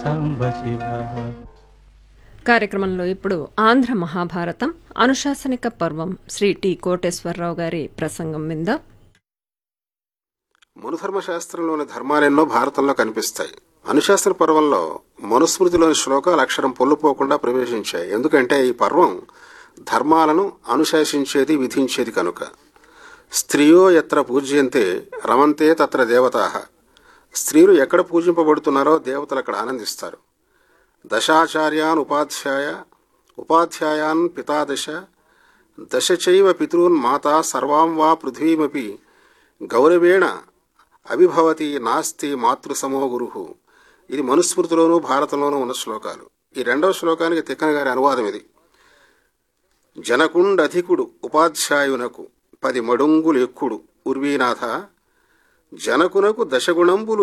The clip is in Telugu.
సాంబ శివ కార్యక్రమంలో ఇప్పుడు ఆంధ్ర మహాభారతం అనుశాసనిక పర్వం శ్రీ టి కోటేశ్వరరావు గారి ప్రసంగం మీద మనుధర్మశాస్త్రంలోని ధర్మాలెన్నో భారతంలో కనిపిస్తాయి అనుశాసన పర్వంలో మనుస్మృతిలోని శ్లోకాలు అక్షరం పొల్లుపోకుండా ప్రవేశించాయి ఎందుకంటే ఈ పర్వం ధర్మాలను అనుశాసించేది విధించేది కనుక స్త్రియో ఎత్ర పూజ్యంతే రమంతే తత్ర దేవతా స్త్రీలు ఎక్కడ పూజింపబడుతున్నారో దేవతలు అక్కడ ఆనందిస్తారు దశాచార్యాన్ ఉపాధ్యాయ ఉపాధ్యాయాన్ పితాదశ దశ చైవ పితॄన్ మాతా సర్వాం వా పృథ్వీమపి గౌరవేణ అభిభవతి నాస్తి మాతృసమో గురు ఇది మనుస్మృతిలోనూ భారతంలోనూ ఉన్న శ్లోకాలు ఈ రెండవ శ్లోకానికి తిక్కన గారి అనువాదం ఇది జనకుండధికుడు ఉపాధ్యాయునకు పది మడుంగులు ఎక్కుడు ఉర్వీనాథ జనకునకు దశగుణంబులు